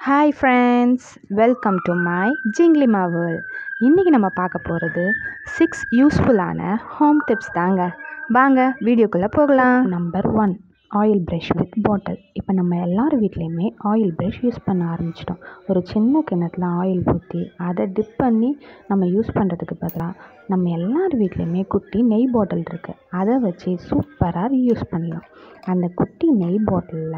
hi friends welcome to my ஜிங்லிமா world இன்றைக்கி நம்ம பார்க்க போகிறது சிக்ஸ் யூஸ்ஃபுல்லான ஹோம் டிப்ஸ் தாங்க வாங்க வீடியோக்குள்ளே போகலாம் number one oil brush with bottle இப்போ நம்ம எல்லார் வீட்லேயுமே ஆயில் ப்ரஷ் யூஸ் பண்ண ஆரம்பிச்சிட்டோம் ஒரு சின்ன கிணத்துல ஆயில் ஊற்றி அதை டிப் பண்ணி நம்ம யூஸ் பண்ணுறதுக்கு பதிலாக நம்ம எல்லார் வீட்லேயுமே குட்டி நெய் பாட்டில் இருக்குது அதை வச்சு சூப்பராக யூஸ் பண்ணலாம் அந்த குட்டி நெய் பாட்டிலில்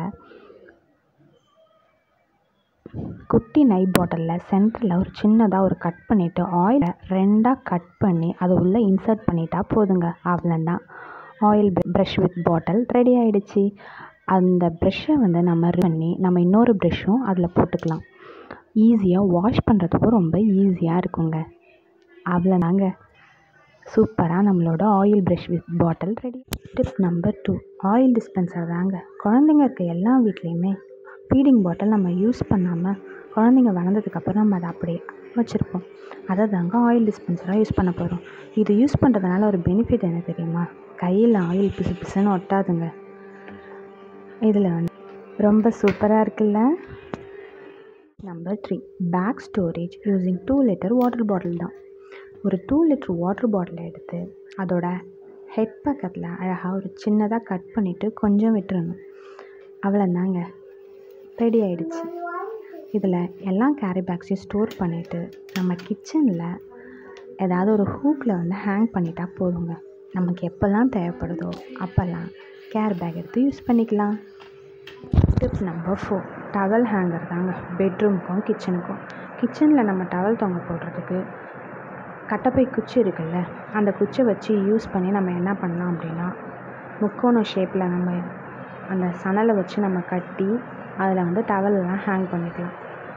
குட்டி நெய் பாட்டிலில் சென்டரில் ஒரு சின்னதாக ஒரு கட் பண்ணிவிட்டு ஆயிலை ரெண்டாக கட் பண்ணி அதை உள்ளே இன்சர்ட் பண்ணிட்டா போதுங்க அவ்வளோதான் oil brush with bottle ready ஆகிடுச்சு அந்த ப்ரெஷ்ஷை வந்து நம்ம பண்ணி நம்ம இன்னொரு ப்ரெஷ்ஷும் அதில் போட்டுக்கலாம் ஈஸியாக வாஷ் பண்ணுறதுக்கும் ரொம்ப ஈஸியாக இருக்குங்க அவ்வளோதாங்க சூப்பராக நம்மளோட oil brush with bottle ready tip number two oil dispenser தாங்க குழந்தைங்க இருக்க எல்லா வீட்லேயுமே ஃபீடிங் பாட்டில் நம்ம யூஸ் பண்ணாமல் குழந்தைங்க வளர்ந்ததுக்கப்புறம் நம்ம அதை அப்படியே வச்சுருப்போம் அதை தாங்க ஆயில் டிஸ்பென்சராக யூஸ் பண்ண போகிறோம் இது யூஸ் பண்ணுறதுனால ஒரு பெனிஃபிட் என்ன தெரியுமா கையில் ஆயில் பிசு பிசுன்னு ஒட்டாதுங்க இதில் வந்து ரொம்ப சூப்பராக இருக்குல்ல number three bag storage using two litre water bottle தான் ஒரு டூ லிட்டர் வாட்டர் பாட்டிலை எடுத்து அதோட ஹெட் பக்கத்தில் அழகாக ஒரு சின்னதாக கட் பண்ணிவிட்டு கொஞ்சம் விட்டுறணும் அவ்வளோதாங்க ரெடி ஆகிடுச்சு இதில் எல்லா கேரி பேக்ஸையும் ஸ்டோர் பண்ணிவிட்டு நம்ம கிச்சனில் ஏதாவது ஒரு ஹூக்கில் வந்து ஹேங் பண்ணிட்டா போதுங்க நமக்கு எப்போல்லாம் தேவைப்படுதோ அப்போல்லாம் கேரி பேக் எடுத்து யூஸ் பண்ணிக்கலாம் tip number four towel hanger தாங்க பெட்ரூமுக்கும் கிச்சனுக்கும் கிச்சனில் நம்ம டவல் தொங்க போடுறதுக்கு கட்டப்பை குச்சி இருக்குல்ல அந்த குச்சை வச்சு யூஸ் பண்ணி நம்ம என்ன பண்ணலாம் அப்படின்னா முக்கோணம் ஷேப்பில் நம்ம அந்த சணலை வச்சு நம்ம கட்டி அதில் வந்து டவலெல்லாம் ஹேங் பண்ணிக்கலாம்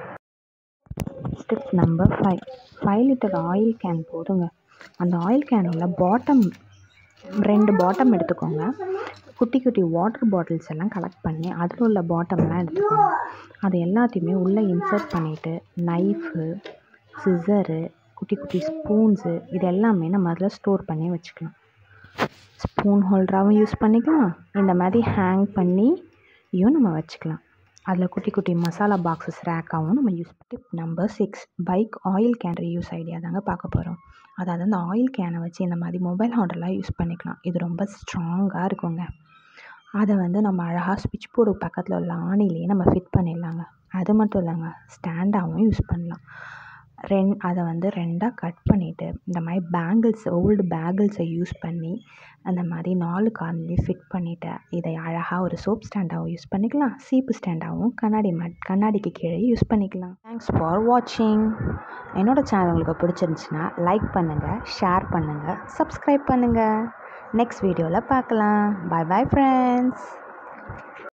tip number five five litre oil can போதுங்க அந்த ஆயில் கேனோட பாட்டம் ரெண்டு பாட்டம் எடுத்துக்கோங்க குட்டி குட்டி வாட்டர் பாட்டில்ஸ் எல்லாம் கலெக்ட் பண்ணி அதில் உள்ள பாட்டம்லாம் எடுத்துக்கோங்க அது எல்லாத்தையுமே உள்ளே இன்சர்ட் பண்ணிவிட்டு நைஃபு சிசரு குட்டி குட்டி ஸ்பூன்ஸு இது எல்லாமே நம்ம அதில் ஸ்டோர் பண்ணி வச்சுக்கலாம் ஸ்பூன் ஹோல்டராகவும் யூஸ் பண்ணிக்கலாம் இந்த மாதிரி ஹேங் பண்ணியும் நம்ம வச்சுக்கலாம் அதில் குட்டி குட்டி மசாலா பாக்ஸஸ் ரேக்காகவும் நம்ம use tip number six bike oil can use idea தாங்க பார்க்க போகிறோம் அதாவது அந்த ஆயில் கேனை வச்சு இந்த மாதிரி மொபைல் ஹோல்டர்லாம் யூஸ் பண்ணிக்கலாம் இது ரொம்ப ஸ்ட்ராங்காக இருக்குங்க அதை வந்து நம்ம அழகாக ஸ்விட்ச் போர்டு பக்கத்தில் உள்ள ஆணிலேயே நம்ம ஃபிட் பண்ணிடலாங்க அது மட்டும் இல்லைங்க ஸ்டாண்டாகவும் யூஸ் பண்ணலாம் ரெண் அதை வந்து ரெண்டாக கட் பண்ணிவிட்டு இந்த மாதிரி பேங்கிள்ஸ் ஓல்டு பேங்கிள்ஸை யூஸ் பண்ணி அந்த மாதிரி நாலு கார்னர்லேயும் ஃபிட் பண்ணிவிட்டு இதை அழகாக ஒரு சோப் ஸ்டாண்டாகவும் யூஸ் பண்ணிக்கலாம் சீப்பு ஸ்டாண்டாகவும் கண்ணாடி மட் கண்ணாடிக்கு கீழே யூஸ் பண்ணிக்கலாம் தேங்க்ஸ் ஃபார் வாட்சிங் என்னோடய சேனல் உங்களுக்கு பிடிச்சிருந்துச்சின்னா லைக் பண்ணுங்கள் ஷேர் பண்ணுங்கள் சப்ஸ்கிரைப் பண்ணுங்கள் நெக்ஸ்ட் வீடியோவில் பார்க்கலாம் பாய் பாய் ஃப்ரெண்ட்ஸ்